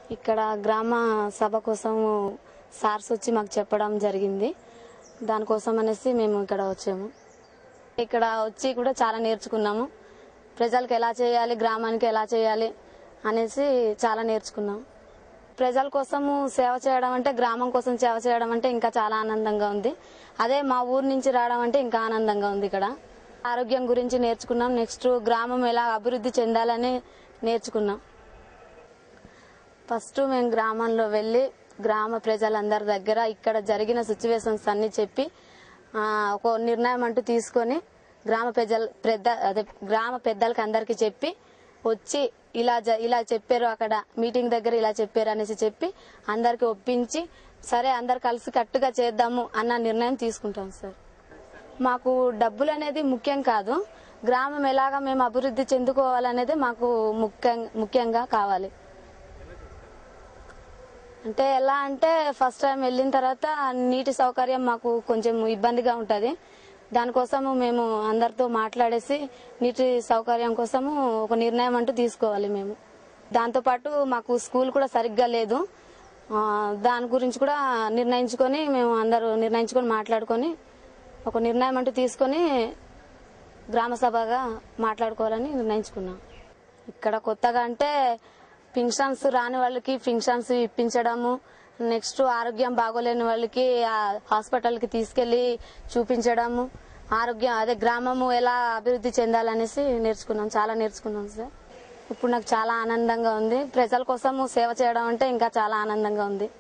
ఇక్కడ గ్రామ సభ కోసం సార్స్ వచ్చి మాకు చెప్పడం జరిగింది దానికోసం అనేసి మేము ఇక్కడ వచ్చాము ఇక్కడ వచ్చి కూడా చాలా నేర్చుకున్నాము ప్రజలకు ఎలా చేయాలి గ్రామానికి ఎలా చేయాలి అనేసి చాలా నేర్చుకున్నాం ప్రజల కోసము సేవ చేయడం అంటే గ్రామం కోసం సేవ చేయడం అంటే ఇంకా చాలా ఆనందంగా ఉంది అదే మా ఊరు నుంచి రావడం అంటే ఇంకా ఆనందంగా ఉంది ఇక్కడ ఆరోగ్యం గురించి నేర్చుకున్నాం నెక్స్ట్ గ్రామం ఎలా అభివృద్ధి చెందాలని నేర్చుకున్నాం ఫస్ట్ మేము గ్రామంలో వెళ్ళి గ్రామ ప్రజలందరి దగ్గర ఇక్కడ జరిగిన సిచ్యువేషన్స్ అన్ని చెప్పి ఆ, ఒక నిర్ణయం అంటూ తీసుకొని గ్రామ ప్రజల పెద్ద అదే గ్రామ పెద్దలకి అందరికి చెప్పి వచ్చి ఇలా జ- ఇలా చెప్పారు అక్కడ మీటింగ్ దగ్గర ఇలా చెప్పారు అనేసి చెప్పి అందరికి ఒప్పించి సరే అందరు కలిసి కట్టుగా చేద్దాము అన్న నిర్ణయం తీసుకుంటాం సార్ మాకు డబ్బులు అనేది ముఖ్యం కాదు గ్రామం ఎలాగా మేము అభివృద్ధి చెందుకోవాలనేది మాకు ముఖ్యం ముఖ్యంగా కావాలి అంటే ఎలా అంటే ఫస్ట్ టైం వెళ్ళిన తర్వాత నీటి సౌకర్యం మాకు కొంచెం ఇబ్బందిగా ఉంటది దానికోసము మేము అందరితో మాట్లాడేసి నీటి సౌకర్యం కోసము ఒక నిర్ణయం అంటూ తీసుకోవాలి మేము దాంతోపాటు మాకు స్కూల్ కూడా సరిగ్గా లేదు ఆ, దాని గురించి కూడా నిర్ణయించుకొని మేము అందరూ నిర్ణయించుకొని మాట్లాడుకొని ఒక నిర్ణయం అంటూ తీసుకొని గ్రామ సభగా మాట్లాడుకోవాలని నిర్ణయించుకున్నాం ఇక్కడ కొత్తగా అంటే పింఛన్స్ రాని వాళ్ళకి పింఛన్స్ ఇప్పించడము నెక్స్ట్ ఆరోగ్యం బాగోలేని వాళ్ళకి ఆ హాస్పిటల్కి తీసుకెళ్లి చూపించడము ఆరోగ్యం అదే గ్రామము ఎలా అభివృద్ధి చెందాలనేసి నేర్చుకున్నాం చాలా నేర్చుకున్నాం సార్ ఇప్పుడు నాకు చాలా ఆనందంగా ఉంది ప్రజల కోసము సేవ చేయడం అంటే ఇంకా చాలా ఆనందంగా ఉంది